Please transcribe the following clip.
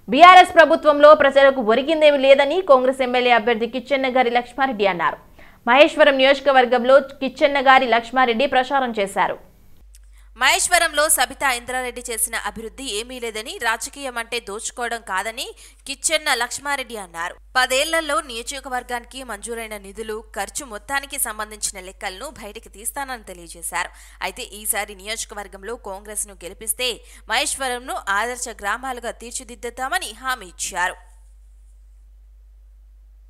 BRS ప్రభుత్వంలో ప్రజలకు ఒరిగిందేమీ లేదని కాంగ్రెస్ ఎమ్మెల్యే అభ్యర్థి కిచ్చెన్నగారి లక్ష్మారెడ్డి అన్నారు మహేశ్వరం నియోజకవర్గంలో కిచ్చెన్నగారి లక్ష్మారెడ్డి ప్రచారం చేశారు మహేశ్వరంలో సబితా ఇంద్రారెడ్డి చేసిన అభివృద్ధి ఏమీ లేదని రాజకీయం అంటే దోచుకోవడం కాదని కిచ్చెన్న లక్ష్మారెడ్డి అన్నారు పదేళ్లలో నియోజకవర్గానికి మంజూరైన నిధులు ఖర్చు మొత్తానికి సంబంధించిన లెక్కలను బయటికి తీస్తానని తెలియజేశారు అయితే ఈసారి నియోజకవర్గంలో కాంగ్రెస్ ను గెలిపిస్తే మహేశ్వరంను ఆదర్శ గ్రామాలుగా తీర్చిదిద్దుతామని హామీ ఇచ్చారు